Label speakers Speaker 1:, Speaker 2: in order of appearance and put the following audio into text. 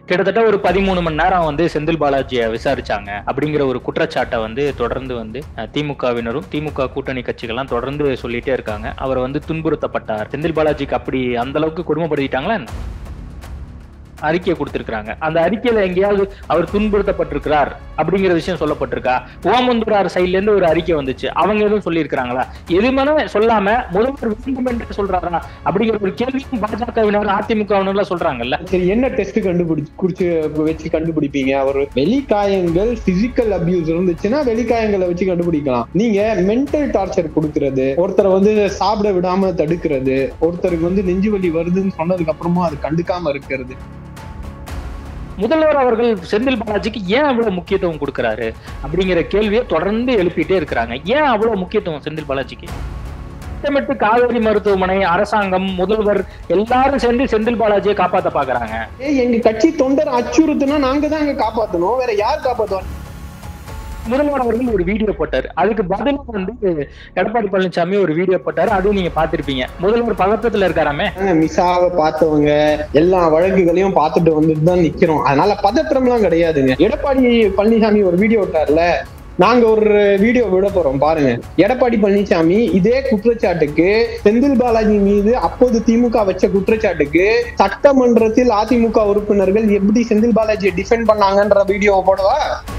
Speaker 1: கிட்டத்தட்ட ஒரு பதிமூணு மணி நேரம் வந்து செந்தில் பாலாஜியை விசாரிச்சாங்க அப்படிங்கிற ஒரு குற்றச்சாட்டை வந்து தொடர்ந்து வந்து அஹ், திமுகவினரும் திமுக கூட்டணி கட்சிகள்லாம் தொடர்ந்து சொல்லிட்டே இருக்காங்க அவர் வந்து துன்புறுத்தப்பட்டார் செந்தில் பாலாஜிக்கு அப்படி அந்த அளவுக்கு கொடுமைப்படுத்திட்டாங்களா என்ன? அறிக்கை கொடுத்திருக்காங்க அந்த அறிக்கையில எங்கேயாவது அவர் துன்புறுத்தப்பட்டிருக்கிறார் அப்படிங்கிற விஷயம் சொல்லப்பட்டிருக்கா ஓமந்தூரார் சைட்ல இருந்து ஒரு அறிக்கை வந்துச்சு அவங்க எதுவும் சொல்லியிருக்கிறாங்களா எதுவுமே சொல்லாம முதல்வர் வேண்டும் என்று சொல்றாரா அப்படிங்கிற ஒரு கேள்வியும் பாஜகவினர் அதிமுகவினர் சொல்றாங்கல்ல
Speaker 2: சரி என்ன டெஸ்ட் கண்டுபிடிச்சு குறிச்சு வச்சு கண்டுபிடிப்பீங்க அவர் வெளிக்காயங்கள் பிசிக்கல் அபியூஸ் இருந்துச்சுன்னா வெளிக்காயங்களை வச்சு கண்டுபிடிக்கலாம் நீங்க மென்டல் டார்ச்சர் கொடுக்கறது ஒருத்தரை வந்து சாப்பிட விடாம தடுக்கிறது ஒருத்தருக்கு வந்து நெஞ்சு வலி வருதுன்னு சொன்னதுக்கு அப்புறமா அது கண்டுக்காம இருக்கிறது
Speaker 1: முதல்வர் அவர்கள் செந்தில் பாலாஜிக்கு ஏன் அவ்வளவு முக்கியத்துவம் கொடுக்கறாரு அப்படிங்கிற கேள்வியை தொடர்ந்து எழுப்பிட்டே இருக்கிறாங்க ஏன் அவ்வளவு முக்கியத்துவம் செந்தில் பாலாஜிக்கு திட்டமிட்டு காவேரி மருத்துவமனை அரசாங்கம் முதல்வர் எல்லாரும் சேர்ந்து செந்தில் பாலாஜியை காப்பாத்த பாக்குறாங்க
Speaker 2: ஏய் எங்க கட்சி தொண்டர் அச்சுறுத்துனா நாங்க தான் அங்க காப்பாத்தணும் வேற யார் காப்பாத்துவாங்க
Speaker 1: முதல்வர் அவர்கள் ஒரு வீடியோ போட்டாரு அதுக்கு பதிலா வந்து எடப்பாடி பழனிசாமி ஒரு வீடியோ போட்டாரு அதுவும் நீங்க பாத்திருப்பீங்க முதல்வர் பதட்டத்துல இருக்காராமே
Speaker 2: மிசாவை பார்த்தவங்க எல்லா வழக்குகளையும் பார்த்துட்டு வந்துட்டு தான் நிக்கிறோம் அதனால பதற்றம்லாம் கிடையாதுங்க எடப்பாடி பழனிசாமி ஒரு வீடியோ விட்டார்ல நாங்க ஒரு வீடியோ விட போறோம் பாருங்க எடப்பாடி பழனிசாமி இதே குற்றச்சாட்டுக்கு செந்தில் பாலாஜி மீது அப்போது திமுக வச்ச குற்றச்சாட்டுக்கு சட்டமன்றத்தில் அதிமுக உறுப்பினர்கள் எப்படி செந்தில் பாலாஜியை டிஃபெண்ட் பண்ணாங்கன்ற வீடியோவை போடவா